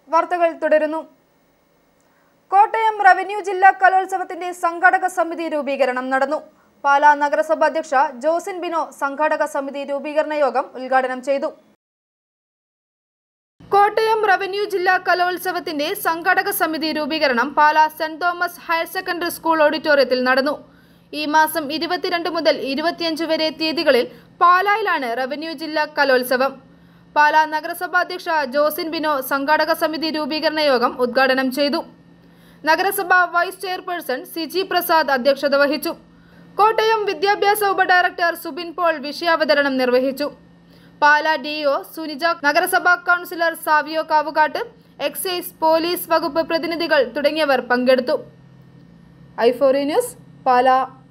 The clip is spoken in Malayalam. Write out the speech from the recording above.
വാർത്തകൾ തുടരുന്നു കോട്ടയം റവന്യൂ ജില്ലാ കലോത്സവത്തിന്റെ സംഘാടക സമിതി രൂപീകരണം നടന്നു പാലാ നഗരസഭ അധ്യക്ഷ ജോസിൻ ബിനോ സംഘാടക സമിതി രൂപീകരണ യോഗം ഉദ്ഘാടനം ചെയ്തു കോട്ടയം റവന്യൂ ജില്ലാ കലോത്സവത്തിന്റെ സംഘാടക സമിതി രൂപീകരണം Pala saint Thomas higher secondary school ഓഡിറ്റോറിയത്തിൽ നടന്നു ഈ മാസം ഇരുപത്തിരണ്ട് മുതൽ ഇരുപത്തിയഞ്ച് വരെ തീയതികളിൽ പാലായിലാണ് റവന്യൂ ജില്ലാ കലോത്സവം പാലാ നഗരസഭാ അധ്യക്ഷ ജോസിൻ ബിനോ സംഘാടക സമിതി രൂപീകരണ യോഗം ഉദ്ഘാടനം ചെയ്തു നഗരസഭ vice chairperson C G Prasad അധ്യക്ഷത വഹിച്ചു കോട്ടയം വിദ്യാഭ്യാസ ഉപഡയറക്ടർ സുബിൻ പോൾ വിഷയാവതരണം നിർവഹിച്ചു പാലാ ഡിഒ സുനിജ നഗരസഭാ councillor Savio Kavukattu excise police വകുപ്പ് പ്രതിനിധികൾ തുടങ്ങിയവർ പങ്കെടുത്തു ഐഫോറി ന്യൂസ് പാലാ